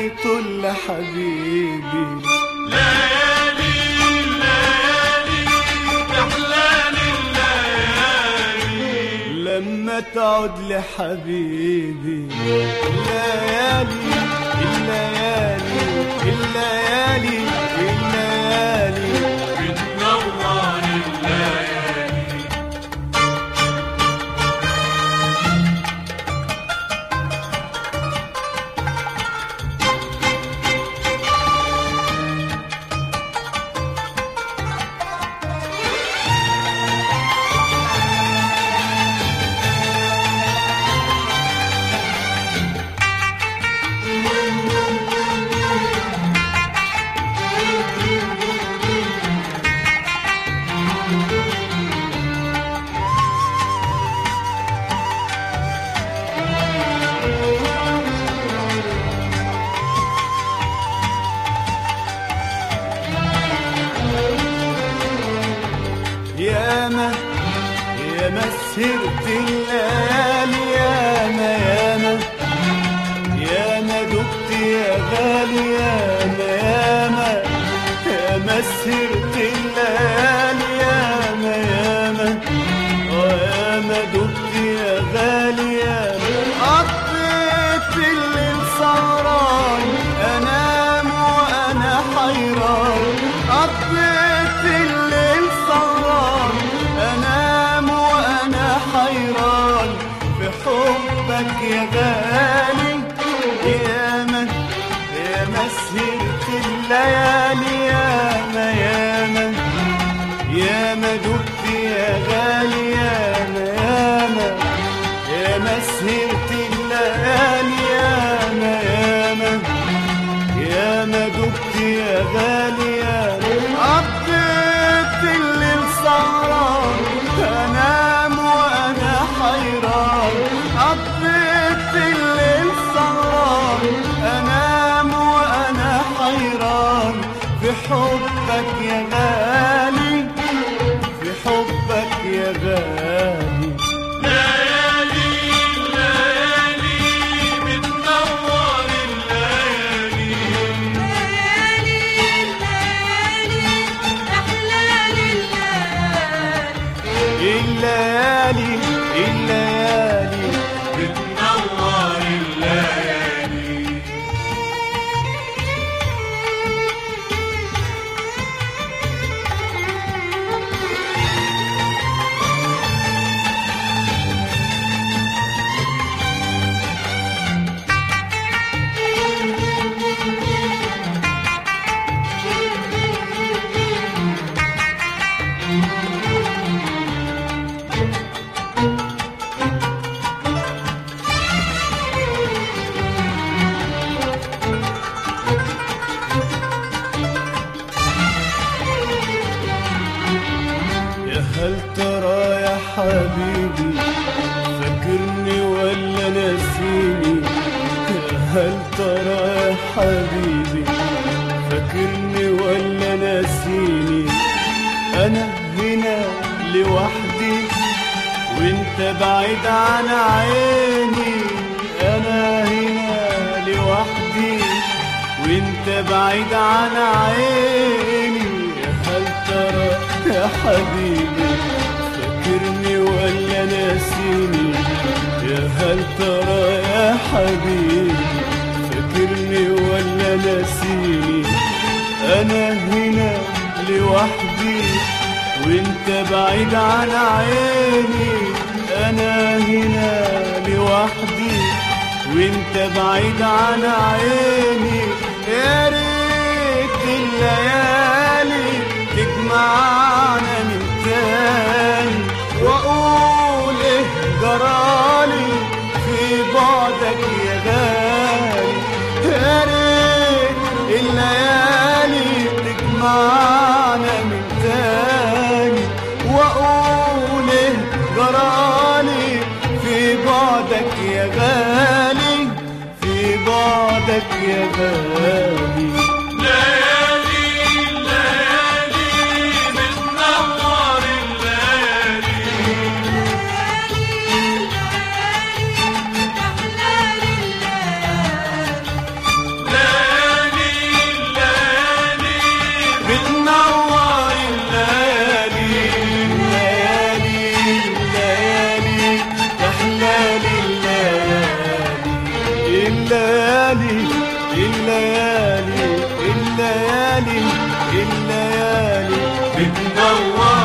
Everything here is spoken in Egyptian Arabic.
يطل حبيبي ليالي ليالي تحلال الليالي لما تعود لحبيبي الليالي الليالي الليالي الليالي بتنور الليالي ياما ياما سهرت الليالي ياما ياما ياما دقت يا غالي ياما ياما ياما سهرت الليالي ياما ياما وياما دقت يا غالي ياما قضيت الليل سهران انام وانا حيران قضيت الليل سهران انام وانا حيران في حبك يا غالي ياما ياما سهرت الليالي ياما ياما ياما دقت يا غالي ياما ياما ياما سهرت الليالي ياما ياما ياما دقت يا غالي ياما قضيت الليل سهران انام وانا حيران قضيت الليل سهران انام وانا حيران في حبك يا غالي في حبك يا غالي ليالي ليالي بتنور الليالي ليالي ليالي أحلال الليالي الليالي الليالي بتنور الليالي يا هل ترى يا حبيبي فاكرني ولا ناسيني يا هل ترى يا حبيبي فاكرني ولا ناسيني انا هنا لوحدي وانت بعيد عن عيني انا هنا لوحدي وانت بعيد عن عيني يا هل ترى يا حبيبي فاكرني ولا ناسيني يا هل ترى يا حبيبي فاكرني ولا ناسيني انا هنا لوحدي وانت بعيد عن عيني انا هنا لوحدي وانت بعيد عن عيني يا ريت الليالي تجمعنا من تاني واقول ايه جرالي في بعدك يا غالي يا ريت الليالي تجمعنا من تاني واقول ايه جرالي في بعدك يا غالي في بعدك يا غالي ليالي ليالي بتنور الليالي أحلال الليالي منور